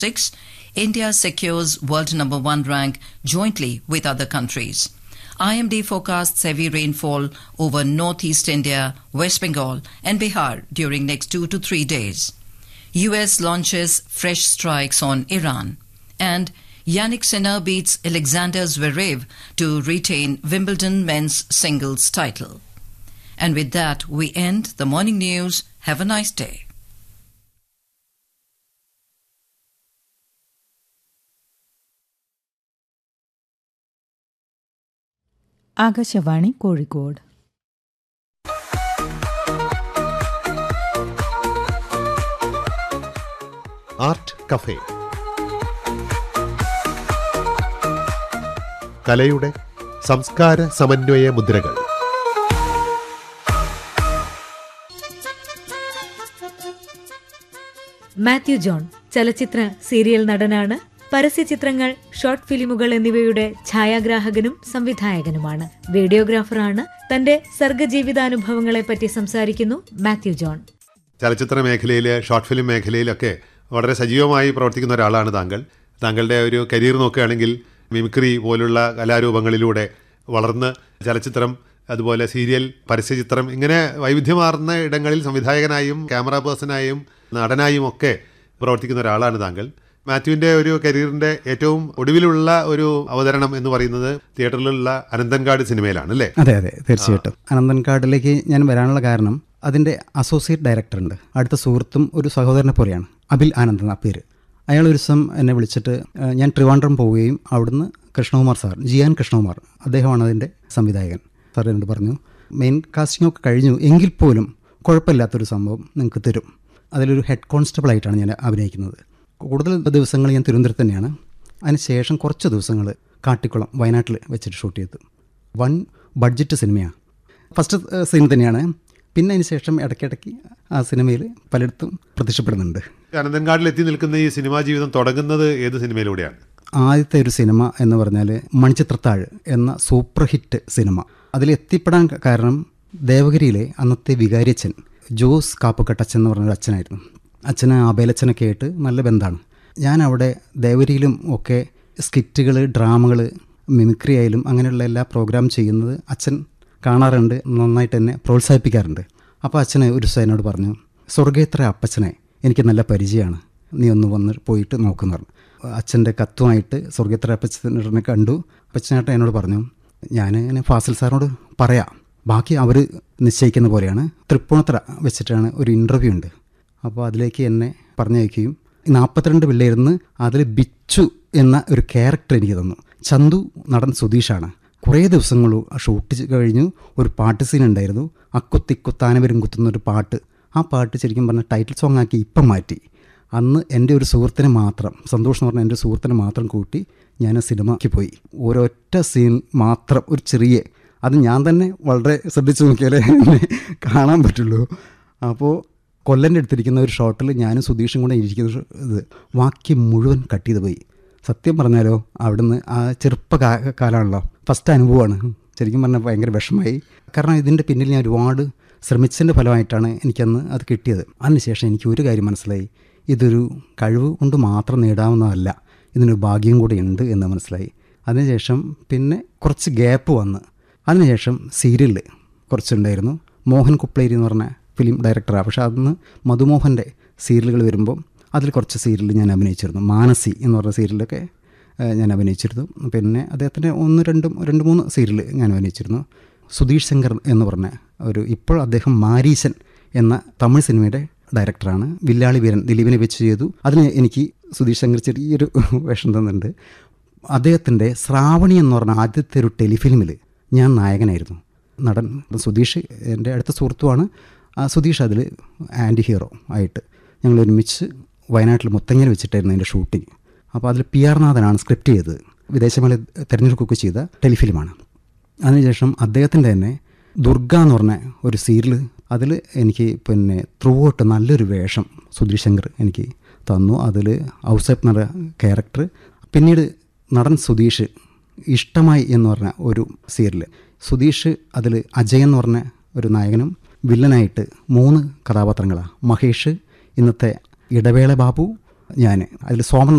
Six, India secures world number one rank jointly with other countries. IMD forecasts heavy rainfall over northeast India, West Bengal, and Bihar during next two to three days. US launches fresh strikes on Iran. And Yannick Sinner beats Alexander Zverev to retain Wimbledon men's singles title. And with that, we end the morning news. Have a nice day. Akashvani Kozhikode art cafe കലയുടെ സംസ്കാര സമന്വയ മുദ്രകൾ Mathew John ചലച്ചിത്ര serial നടനാണ് പരസ്യചിത്രങ്ങൾ short ഫിലിമുകൾ എന്നിവയുടെ ഛായാഗ്രാഹകനും സംവിധായകനുമാണ് വീഡിയോഗ്രാഫറാണ് തന്റെ സർഗജീവിതാനുഭവങ്ങളെപ്പറ്റി സംസാരിക്കുന്നു Mathew John ചലച്ചിത്ര മേഖലയിൽ ഷോർട്ട് ഫിലിം മേഖലയിലൊക്കെ വളരെ സജീവമായി പ്രവർത്തിക്കുന്ന ഒരാളാണ് താങ്കൾ താങ്കളുടെ ഒരു കരിയർ നോക്കുകയാണെങ്കിൽ മിമിക്രി പോലുള്ള കലാരൂപങ്ങളിലൂടെ വളർന്ന് ചലച്ചിത്രം അതുപോലെ സീരിയൽ പരസ്യചിത്രം ഇങ്ങനെ വൈവിധ്യമാർന്ന ഇടങ്ങളിൽ സംവിധായകനായും ക്യാമറ പേഴ്സണായും നടനായും ഒക്കെ പ്രവർത്തിക്കുന്ന ഒരാളാണ് താങ്കൾ മാത്യുവിൻ്റെ ഒരു കരിയറിൻ്റെ ഏറ്റവും ഒടുവിലുള്ള ഒരു അവതരണം എന്ന് പറയുന്നത് തിയേറ്ററിലുള്ള അനന്തൻകാട് സിനിമയിലാണ് അല്ലേ അതെ അതെ തീർച്ചയായിട്ടും അനന്തൻകാടിലേക്ക് ഞാൻ വരാനുള്ള കാരണം അതിൻ്റെ അസോസിയേറ്റ് ഡയറക്ടർ ഉണ്ട് അടുത്ത സുഹൃത്തും ഒരു സഹോദരനെ പോലെയാണ് അബിൽ ആനന്ദ് എന്ന പേര് അയാൾ ഒരു ദിവസം എന്നെ വിളിച്ചിട്ട് ഏഹ്, ഞാൻ ട്രിവാൻഡ്രം പോവുകയും അവിടുന്ന് കൃഷ്ണകുമാർ സാർ ജിയാൻ കൃഷ്ണകുമാർ അദ്ദേഹമാണ് അതിൻ്റെ സംവിധായകൻ സാർ എന്നോട് പറഞ്ഞു മെയിൻ കാസ്റ്റിംഗ് ഒക്കെ കഴിഞ്ഞു എങ്കിൽ പോലും കുഴപ്പമില്ലാത്തൊരു സംഭവം നിങ്ങൾക്ക് തരും അതിലൊരു ഹെഡ് കോൺസ്റ്റബിൾ ആയിട്ടാണ് ഞാൻ അഭിനയിക്കുന്നത് കൂടുതൽ ദിവസങ്ങൾ ഞാൻ തിരുവനന്തപുരത്ത് തന്നെയാണ് അതിനുശേഷം കുറച്ച് ദിവസങ്ങൾ കാട്ടിക്കുളം വയനാട്ടിൽ വെച്ചിട്ട് ഷൂട്ട് ചെയ്തു വൺ ബഡ്ജറ്റ് സിനിമയാണ് ഫസ്റ്റ് സീൻ തന്നെയാണ് പിന്നെ അതിന് ശേഷം ഇടയ്ക്കിടയ്ക്ക് ആ സിനിമയിൽ പലയിടത്തും പ്രത്യക്ഷപ്പെടുന്നുണ്ട് അനന്തൻകാടിൽ എത്തി നിൽക്കുന്ന ഈ സിനിമാ ജീവിതം തുടങ്ങുന്നത് ഏത് സിനിമയിലൂടെയാണ് ആദ്യത്തെ ഒരു സിനിമ എന്ന് പറഞ്ഞാൽ മണിച്ചിത്രത്താഴ് എന്ന സൂപ്പർ ഹിറ്റ് സിനിമ അതിലെത്തിപ്പെടാൻ കാരണം ദേവഗിരിയിലെ അന്നത്തെ വികാരിയച്ഛൻ ജോസ് കാപ്പക്കട്ടച്ഛൻ എന്ന് പറഞ്ഞൊരു അച്ഛനായിരുന്നു അച്ഛന് അബേലച്ഛനൊക്കെ ആയിട്ട് നല്ല ബന്ധമാണ് ഞാൻ അവിടെ ദേവഗിരിയിലും ഒക്കെ സ്കിറ്റുകൾ ഡ്രാമകൾ മിമിക്രി ആയാലും അങ്ങനെയുള്ള എല്ലാ പ്രോഗ്രാം ചെയ്യുന്നത് അച്ഛൻ കാണാറുണ്ട് നന്നായിട്ട് എന്നെ പ്രോത്സാഹിപ്പിക്കാറുണ്ട് അപ്പോൾ അച്ഛന് ഒരു ദിവസം എന്നോട് പറഞ്ഞു സ്വർഗേത്ര അപ്പച്ചനെ എനിക്ക് നല്ല പരിചയമാണ് നീ ഒന്ന് വന്ന് പോയിട്ട് നോക്കുന്നു പറഞ്ഞു അച്ഛൻ്റെ കത്തുമായിട്ട് സ്വർഗേത്ര അപ്പച്ചനെ കണ്ടു അപ്പച്ചനായിട്ട് എന്നോട് പറഞ്ഞു ഞാൻ ഇങ്ങനെ ഫാസിൽ സാറിനോട് പറയാം ബാക്കി അവർ നിശ്ചയിക്കുന്ന പോലെയാണ് തൃപ്പൂണിത്തറ വെച്ചിട്ടാണ് ഒരു ഇൻ്റർവ്യൂ ഉണ്ട് അപ്പോൾ അതിലേക്ക് എന്നെ പറഞ്ഞയക്കുകയും നാൽപ്പത്തിരണ്ട് പിള്ളേരുന്ന് അതിൽ ബിച്ചു എന്ന ഒരു ക്യാരക്ടർ എനിക്ക് തന്നു ചന്തു നടൻ സുധീഷാണ് കുറേ ദിവസങ്ങൾ ഷൂട്ട് ചെയ്ത് കഴിഞ്ഞു ഒരു പാട്ട് സീൻ ഉണ്ടായിരുന്നു അക്കുത്തിക്കുത്താനവരും കുത്തുന്ന ഒരു പാട്ട് ആ പാട്ട് ശരിക്കും പറഞ്ഞാൽ ടൈറ്റിൽ സോങ് ആക്കി ഇപ്പം മാറ്റി അന്ന് എൻ്റെ ഒരു സുഹൃത്തിനെ മാത്രം സന്തോഷ് എന്ന് പറഞ്ഞ എൻ്റെ ഒരു സുഹൃത്തിനെ മാത്രം കൂട്ടി ഞാൻ ആ സിനിമയ്ക്ക് പോയി ഒരൊറ്റ സീൻ മാത്രം ഒരു ചെറിയ അത് ഞാൻ തന്നെ വളരെ ശ്രദ്ധിച്ചു നോക്കിയാലേ എന്നെ കാണാൻ പറ്റുള്ളൂ അപ്പോൾ കൊല്ലൻ്റെ അടുത്തിരിക്കുന്ന ഒരു ഷോട്ടിൽ ഞാനും സുധീഷും കൂടെ ഇരിക്കുന്ന ഇത് ബാക്കി മുഴുവൻ കട്ട് ചെയ്ത് പോയി സത്യം പറഞ്ഞാലോ അവിടുന്ന് ആ ചെറുപ്പ കാ- കാലമാണല്ലോ ഫസ്റ്റ് അനുഭവമാണ് ശരിക്കും പറഞ്ഞാൽ ഭയങ്കര വിഷമമായി കാരണം ഇതിൻ്റെ പിന്നിൽ ഞാൻ ഒരുപാട് ശ്രമിച്ചതിൻ്റെ ഫലമായിട്ടാണ് എനിക്കന്ന് അത് കിട്ടിയത് അതിനുശേഷം എനിക്ക് ഒരു കാര്യം മനസ്സിലായി ഇതൊരു കഴിവ് കൊണ്ട് മാത്രം നേടാവുന്നതല്ല ഇതിനൊരു ഭാഗ്യം കൂടി ഉണ്ട് എന്ന് മനസ്സിലായി അതിനുശേഷം പിന്നെ കുറച്ച് ഗ്യാപ്പ് വന്ന് അതിനുശേഷം സീരിയലിൽ കുറച്ചുണ്ടായിരുന്നു മോഹൻ കുപ്ലേരി എന്ന് പറഞ്ഞ ഫിലിം ഡയറക്ടറാണ് പക്ഷേ അന്ന് മധുമോഹൻ്റെ സീരിയലുകൾ വരുമ്പോൾ അതിൽ കുറച്ച് സീരിയൽ ഞാൻ അഭിനയിച്ചിരുന്നു മാനസി എന്ന് പറഞ്ഞ സീരിയലൊക്കെ ഏഹ്, ഞാൻ അഭിനയിച്ചിരുന്നു പിന്നെ അദ്ദേഹത്തിൻ്റെ ഒന്ന് രണ്ടും രണ്ട് മൂന്ന് സീരിയൽ ഞാൻ അഭിനയിച്ചിരുന്നു സുധീഷ് ശങ്കർ എന്ന് പറഞ്ഞ ഒരു ഇപ്പോൾ അദ്ദേഹം മാരീശൻ എന്ന തമിഴ് സിനിമയുടെ ഡയറക്ടറാണ് വില്ലാളി വീരൻ ദിലീപിനെ വെച്ച് ചെയ്തു അതിന് എനിക്ക് സുധീഷ് ശങ്കർ ചെറിയൊരു വേഷം തന്നിട്ടുണ്ട് അദ്ദേഹത്തിൻ്റെ ശ്രാവണി എന്ന് പറഞ്ഞ ആദ്യത്തെ ഒരു ടെലിഫിലിമിൽ ഞാൻ നായകനായിരുന്നു നടൻ സുധീഷ് എൻ്റെ അടുത്ത സുഹൃത്തുമാണ് ആ സുധീഷ് അതിൽ ആൻറ്റി ഹീറോ ആയിട്ട് ഞങ്ങൾ ഒരുമിച്ച് വയനാട്ടിൽ മുത്തങ്ങയിൽ വെച്ചിട്ടായിരുന്നു എൻ്റെ ഷൂട്ടിങ് അപ്പോൾ അതിൽ പി ആർ നാഥനാണ് സ്ക്രിപ്റ്റ് ചെയ്തത് വിദേശമേള തിരഞ്ഞെടുക്കുകയൊക്കെ ചെയ്ത ടെലിഫിലിമാണ് അതിനുശേഷം അദ്ദേഹത്തിൻ്റെ തന്നെ ദുർഗ എന്ന് പറഞ്ഞ ഒരു സീരിയൽ അതിൽ എനിക്ക് പിന്നെ ത്രൂ ഔട്ട് നല്ലൊരു വേഷം സുധീഷ് ശങ്കർ എനിക്ക് തന്നു അതിൽ ഔസഫ് എന്ന ക്യാരക്ടർ പിന്നീട് നടൻ സുധീഷ് ഇഷ്ടമായി എന്ന് പറഞ്ഞ ഒരു സീരിയൽ സുധീഷ് അതിൽ അജയ് എന്ന് പറഞ്ഞ ഒരു നായകനും വില്ലനായിട്ട് മൂന്ന് കഥാപാത്രങ്ങളാണ് മഹേഷ് ഇന്നത്തെ ഇടവേള ബാബു ഞാൻ അതിൽ സോമൻ